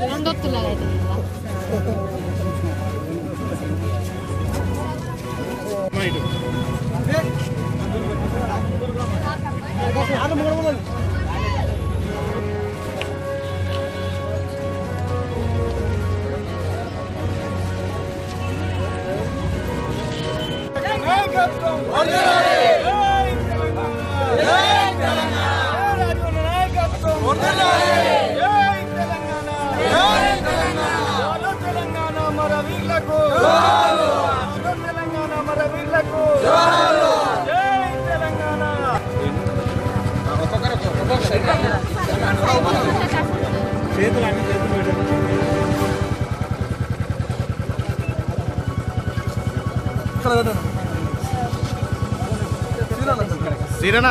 రెండొత్తులాగా అవుతుంది కదా శ్రీరణ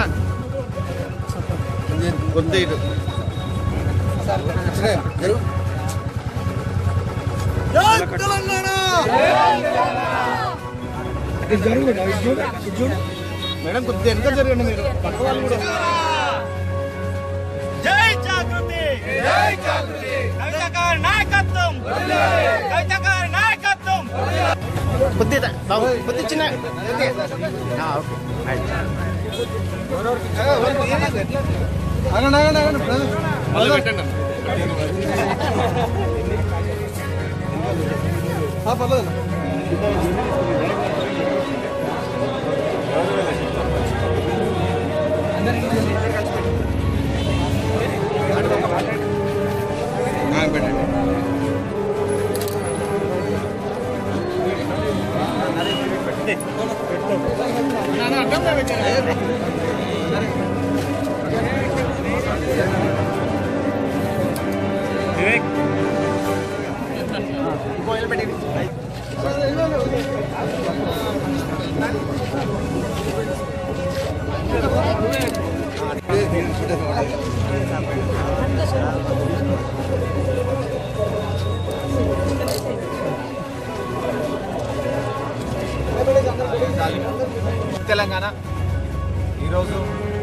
కొద్ది ఇటు మేడం కొద్ది వెనక జరగండి మీరు పక్క వాళ్ళు కూడా జై జాగృతి జై జాగృతి కవితకారి నాయకత్వం కవితకారి నాయకత్వం కొద్ది ఇట, బాబు కొద్ది చిన్న కొద్ది. ఆ, ఓకే మొదలు పెట్టండి ఆ, పెట్టండి తెలంగాణ ఈరోజు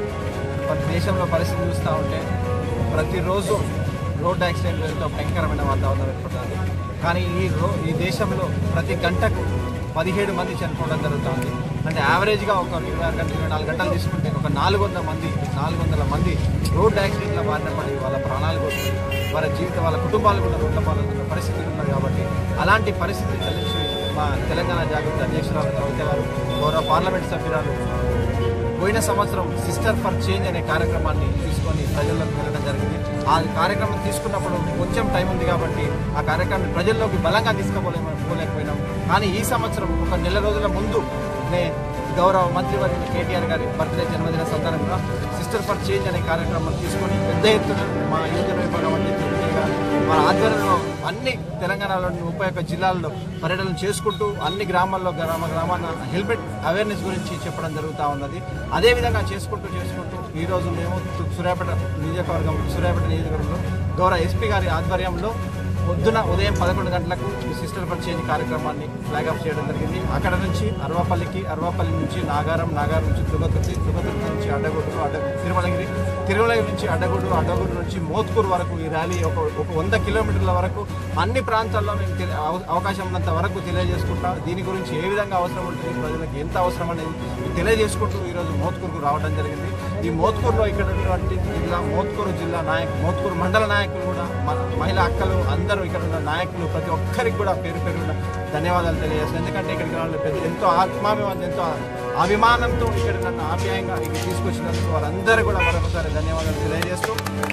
మన దేశంలో పరిస్థితి చూస్తూ ఉంటే ప్రతిరోజు రోడ్ యాక్సిడెంట్లతో భయంకరమైన వాతావరణం ఏర్పడుతుంది కానీ ఈ రో ఈ దేశంలో ప్రతి గంటకు పదిహేడు మంది చనిపోవడం జరుగుతుంది అంటే యావరేజ్గా ఒక ఇరవై ఆరు గంటలు ఇరవై నాలుగు గంటలు తీసుకుంటే ఒక నాలుగు వందల మంది నాలుగు వందల మంది రోడ్ యాక్సిడెంట్ల బారిన పడి వాళ్ళ ప్రాణాలు కోల్పోయి వాళ్ళ జీవితం వాళ్ళ కుటుంబాలు కూడా రోడ్ల పాలవుతున్న పరిస్థితులు ఉన్నాయి కాబట్టి అలాంటి పరిస్థితి తెలిసి మా తెలంగాణ జాగృతి అధ్యక్షురాలు కవిత గారు గౌరవ పార్లమెంట్ సభ్యురాలు పోయిన సంవత్సరం సిస్టర్ ఫర్ చేంజ్ అనే కార్యక్రమాన్ని తీసుకొని ప్రజల్లోకి వెళ్ళడం జరిగింది ఆ కార్యక్రమం తీసుకున్నప్పుడు కొంచెం టైం ఉంది కాబట్టి ఆ కార్యక్రమాన్ని ప్రజల్లోకి బలంగా తీసుకుపోలేము పోలేకపోయినాం కానీ ఈ సంవత్సరం ఒక నెల రోజుల ముందు నే గౌరవ మంత్రివర్యులు కేటీఆర్ గారి బర్త్డే జన్మదిన సందర్భంగా సిస్టర్ ఫర్ చేంజ్ అనే కార్యక్రమం తీసుకొని పెద్ద ఎత్తున మా యువజన విభాగం అధ్యక్షుడిగా మా ఆధ్వర్యంలో అన్ని తెలంగాణలోని ముప్పై ఒక్క జిల్లాల్లో పర్యటన చేసుకుంటూ అన్ని గ్రామాల్లో గ్రామ గ్రామాన హెల్మెట్ అవేర్నెస్ గురించి చెప్పడం జరుగుతూ ఉన్నది అదేవిధంగా చేసుకుంటూ చేసుకుంటూ ఈరోజు మేము తు- సూర్యాపేట నియోజకవర్గం సూర్యాపేట నియోజకవర్గంలో గౌరవ ఎస్పీ గారి ఆధ్వర్యంలో పొద్దున ఉదయం పదకొండు గంటలకు ఈ సిస్టర్ ఫర్ చేంజ్ కార్యక్రమాన్ని ఫ్లాగ్ ఆఫ్ చేయడం జరిగింది అక్కడ నుంచి అరవాపల్లికి అరవాపల్లి నుంచి నాగారం నాగారం నుంచి తుగతుర్తి తుగతుర్తి నుంచి అడ్డగొడ్డు అడ్డ తిరుమలగిరి తిరుమలగిరి నుంచి అడ్డగొడ్డు అడ్డగొడ్డు నుంచి మోత్కూరు వరకు ఈ ర్యాలీ ఒక ఒక వంద కిలోమీటర్ల వరకు అన్ని ప్రాంతాల్లో మేము తెలి- అవ- అవకాశం ఉన్నంత వరకు తెలియజేసుకుంటా దీని గురించి ఏ విధంగా అవసరం ఉంటుంది ప్రజలకు ఎంత అవసరం అనేది తెలియజేసుకుంటూ ఈరోజు మోత్కూరుకు రావడం జరిగింది ఈ మోత్కూరులో ఇక్కడ ఉన్నటువంటి జిల్లా మోత్కూరు జిల్లా నాయక్ మోత్కూరు మండల నాయకులు కూడా మన మహిళా అక్కలు అందరూ ఇక్కడ ఉన్న నాయకులు ప్రతి ఒక్కరికి కూడా పేరు పేరున ధన్యవాదాలు తెలియజేస్తాను ఎందుకంటే ఇక్కడికి రావడం పెద్ద ఎంతో ఆత్మాభిమానం ఎంతో అభిమానంతో ఇక్కడ నన్ను ఆప్యాయంగా ఇక్కడ తీసుకొచ్చినందుకు వారందరూ కూడా మరొకసారి ధన్యవాదాలు తెలియజేస్తూ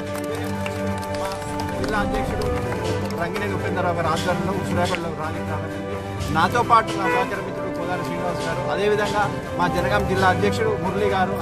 మా జిల్లా అధ్యక్షుడు రంగినేని ఉపేంద్రరావు గారి ఆధ్వర్యంలో సూర్యాపేటలో రాని ప్రారంభించింది నాతో పాటు నా సహచర మిత్రుడు కోదారి శ్రీనివాస్ గారు అదేవిధంగా మా జనగాం జిల్లా అధ్యక్షుడు మురళి గారు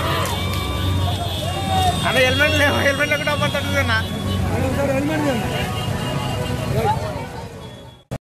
అన్న హెల్మెట్ లేవు హెల్మెట్ లేకుండా పడుతుంది అన్న